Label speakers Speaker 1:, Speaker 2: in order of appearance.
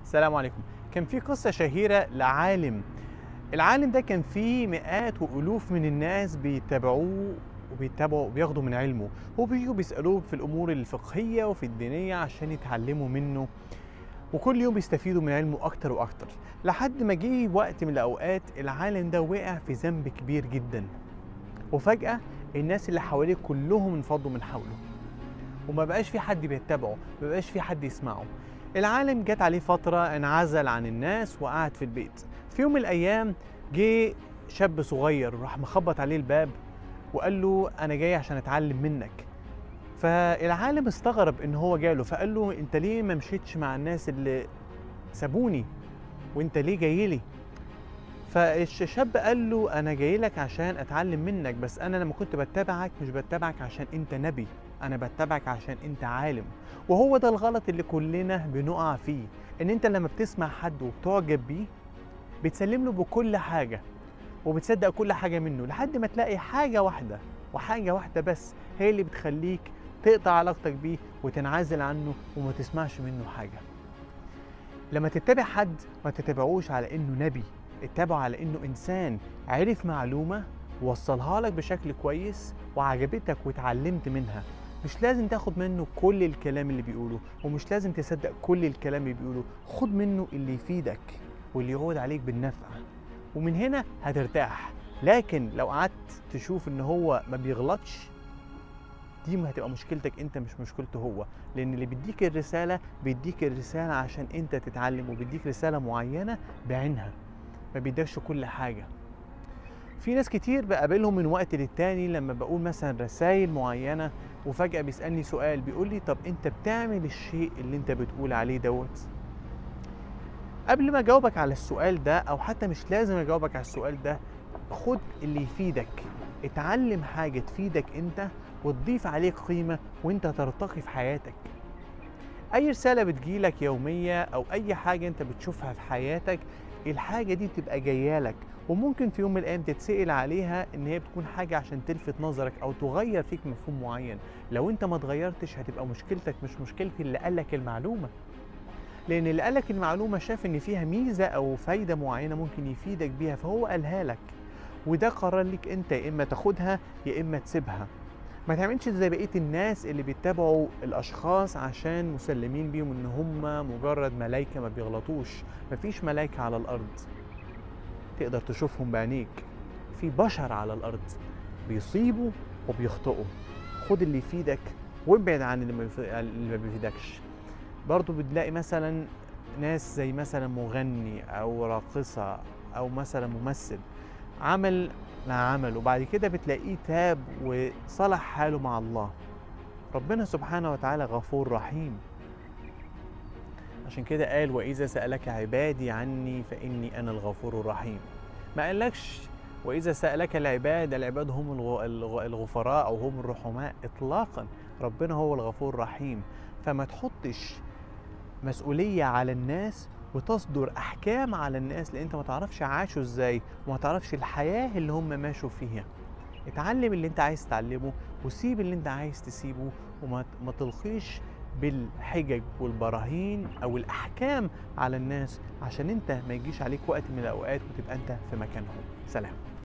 Speaker 1: السلام عليكم كان في قصة شهيرة لعالم العالم ده كان فيه مئات وألوف من الناس بيتابعوه وبيتابعوا وبياخدوا من علمه وبيجوا بيسألوه في الأمور الفقهية وفي الدينية عشان يتعلموا منه وكل يوم بيستفيدوا من علمه أكتر وأكتر لحد ما جه وقت من الأوقات العالم ده وقع في ذنب كبير جدا وفجأة الناس اللي حواليه كلهم انفضوا من حوله وما بقاش في حد بيتبعه ما بقاش في حد يسمعه العالم جت عليه فترة انعزل عن الناس وقعد في البيت في يوم من الأيام جه شاب صغير راح مخبط عليه الباب وقال له أنا جاي عشان أتعلم منك فالعالم استغرب إن هو جاله فقال له أنت ليه ما مشيتش مع الناس اللي سابوني وأنت ليه جاي لي فالشاب قال له انا جاي لك عشان اتعلم منك بس انا لما كنت بتابعك مش بتابعك عشان انت نبي انا بتابعك عشان انت عالم وهو ده الغلط اللي كلنا بنقع فيه ان انت لما بتسمع حد وبتعجب بيه بتسلم له بكل حاجه وبتصدق كل حاجه منه لحد ما تلاقي حاجه واحده وحاجه واحده بس هي اللي بتخليك تقطع علاقتك بيه وتنعزل عنه وما تسمعش منه حاجه لما تتبع حد ما تتبعوش على انه نبي اتبعه على انه انسان عرف معلومه وصلها لك بشكل كويس وعجبتك واتعلمت منها مش لازم تاخد منه كل الكلام اللي بيقوله ومش لازم تصدق كل الكلام اللي بيقوله خد منه اللي يفيدك واللي يعود عليك بالنفع ومن هنا هترتاح لكن لو قعدت تشوف ان هو ما بيغلطش دي ما هتبقى مشكلتك انت مش مشكلته هو لان اللي بيديك الرساله بيديك الرساله عشان انت تتعلم وبيديك رساله معينه بعينها ما بيدكش كل حاجه في ناس كتير بقابلهم من وقت للتاني لما بقول مثلا رسائل معينه وفجاه بيسالني سؤال بيقول لي طب انت بتعمل الشيء اللي انت بتقول عليه دوت قبل ما اجاوبك على السؤال ده او حتى مش لازم اجاوبك على السؤال ده خد اللي يفيدك اتعلم حاجه تفيدك انت وتضيف عليك قيمه وانت ترتقي في حياتك اي رساله بتجيلك يوميه او اي حاجه انت بتشوفها في حياتك الحاجه دي بتبقى جايه لك وممكن في يوم من الايام تتسال عليها ان هي بتكون حاجه عشان تلفت نظرك او تغير فيك مفهوم معين لو انت ما اتغيرتش هتبقى مشكلتك مش مشكله اللي قالك المعلومه لان اللي قالك المعلومه شاف ان فيها ميزه او فايده معينه ممكن يفيدك بيها فهو قالها لك وده قرار ليك انت يا اما تاخدها يا اما تسيبها ما تعملش زي بقيه الناس اللي بيتبعوا الاشخاص عشان مسلمين بيهم ان هم مجرد ملايكه ما بيغلطوش مفيش ملايكه على الارض تقدر تشوفهم بعينيك في بشر على الارض بيصيبوا وبيخطئوا خد اللي يفيدك وابعد عن اللي ما بيف- اللي ما بيفيدكش برضو بتلاقي مثلا ناس زي مثلا مغني او راقصه او مثلا ممثل عمل ما عمل وبعد كده بتلاقيه تاب وصلح حاله مع الله ربنا سبحانه وتعالى غفور رحيم عشان كده قال وإذا سألك عبادي عني فإني أنا الغفور الرحيم ما قالكش وإذا سألك العباد العباد هم الغ- الغ- الغفراء أو هم الرحماء إطلاقا ربنا هو الغفور الرحيم فما تحطش مسؤولية على الناس وتصدر أحكام على الناس لأن أنت ما تعرفش عاشوا إزاي وما تعرفش الحياة اللي هم ماشوا فيها اتعلم اللي أنت عايز تتعلمه وسيب اللي أنت عايز تسيبه وما ما تلقيش بالحجج والبراهين أو الأحكام على الناس عشان أنت ما يجيش عليك وقت من الأوقات وتبقى أنت في مكانهم سلام